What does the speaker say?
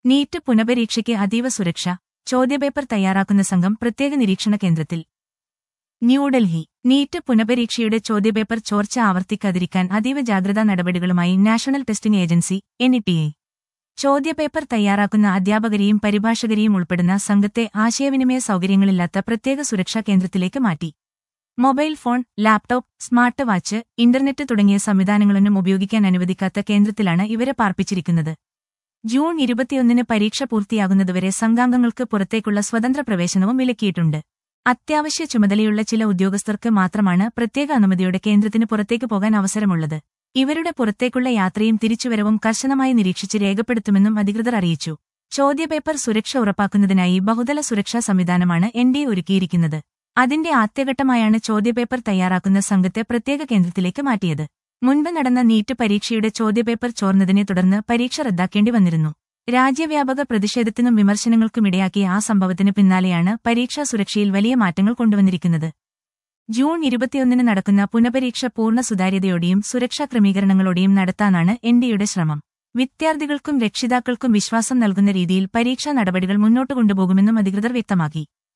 NEET പുനപരീക്ഷയ്ക്ക് അതീവ സുരക്ഷ ചോദ്യപേപ്പർ തയ്യാറാക്കുന്ന സംഘം പ്രത്യേക നിരീക്ഷണ കേന്ദ്രത്തിൽ ന്യൂഡൽഹി നീറ്റ് പുനപരീക്ഷയുടെ ചോദ്യപേപ്പർ ചോർച്ച ആവർത്തിക്കാതിരിക്കാൻ അതീവ ജാഗ്രതാ നടപടികളുമായി നാഷണൽ ടെസ്റ്റിംഗ് ഏജൻസി എൻഇടിഎ ചോദ്യപേപ്പർ തയ്യാറാക്കുന്ന അധ്യാപകരെയും പരിഭാഷകരെയും ഉൾപ്പെടുന്ന സംഘത്തെ ആശയവിനിമയ സൗകര്യങ്ങളില്ലാത്ത പ്രത്യേക സുരക്ഷാ കേന്ദ്രത്തിലേക്ക് മാറ്റി mobile phone laptop smart watch internet തുടങ്ങിയ സംവിധാനങ്ങളൊന്നും ഉപയോഗിക്കാൻ അനുവദിക്കാത്ത കേന്ദ്രത്തിലാണ് ഇവരെ പാർപ്പിച്ചിരിക്കുന്നത് ജൂൺ ഇരുപത്തിയൊന്നിന് പരീക്ഷ പൂർത്തിയാകുന്നതുവരെ സംഘാംഗങ്ങൾക്ക് പുറത്തേക്കുള്ള സ്വതന്ത്ര പ്രവേശനവും വിലക്കിയിട്ടുണ്ട് അത്യാവശ്യ ചുമതലയുള്ള ചില ഉദ്യോഗസ്ഥർക്ക് മാത്രമാണ് പ്രത്യേക അനുമതിയോടെ കേന്ദ്രത്തിന് പുറത്തേക്ക് പോകാൻ അവസരമുള്ളത് ഇവരുടെ പുറത്തേക്കുള്ള യാത്രയും തിരിച്ചുവരവും കർശനമായി നിരീക്ഷിച്ച് രേഖപ്പെടുത്തുമെന്നും അധികൃതർ അറിയിച്ചു ചോദ്യപേപ്പർ സുരക്ഷ ഉറപ്പാക്കുന്നതിനായി ബഹുതല സുരക്ഷാ സംവിധാനമാണ് എൻ ഡി ഒരുക്കിയിരിക്കുന്നത് അതിന്റെ ആദ്യഘട്ടമായാണ് ചോദ്യപേപ്പർ തയ്യാറാക്കുന്ന സംഘത്തെ പ്രത്യേക കേന്ദ്രത്തിലേക്ക് മാറ്റിയത് മുൻപ് നടന്ന നീറ്റ് പരീക്ഷയുടെ ചോദ്യപേപ്പർ ചോർന്നതിനെ തുടർന്ന് പരീക്ഷ റദ്ദാക്കേണ്ടി വന്നിരുന്നു രാജ്യവ്യാപക പ്രതിഷേധത്തിനും വിമർശനങ്ങൾക്കുമിടയാക്കിയ ആ സംഭവത്തിന് പിന്നാലെയാണ് പരീക്ഷാ സുരക്ഷയിൽ വലിയ മാറ്റങ്ങൾ കൊണ്ടുവന്നിരിക്കുന്നത് ജൂൺ ഇരുപത്തിയൊന്നിന് നടക്കുന്ന പുനപരീക്ഷ പൂർണ്ണ സുതാര്യതയോടെയും സുരക്ഷാ ക്രമീകരണങ്ങളോടെയും നടത്താനാണ് എൻഡിയുടെ ശ്രമം വിദ്യാർത്ഥികൾക്കും രക്ഷിതാക്കൾക്കും വിശ്വാസം നൽകുന്ന രീതിയിൽ പരീക്ഷാ നടപടികൾ മുന്നോട്ട് കൊണ്ടുപോകുമെന്നും അധികൃതർ വ്യക്തമാക്കി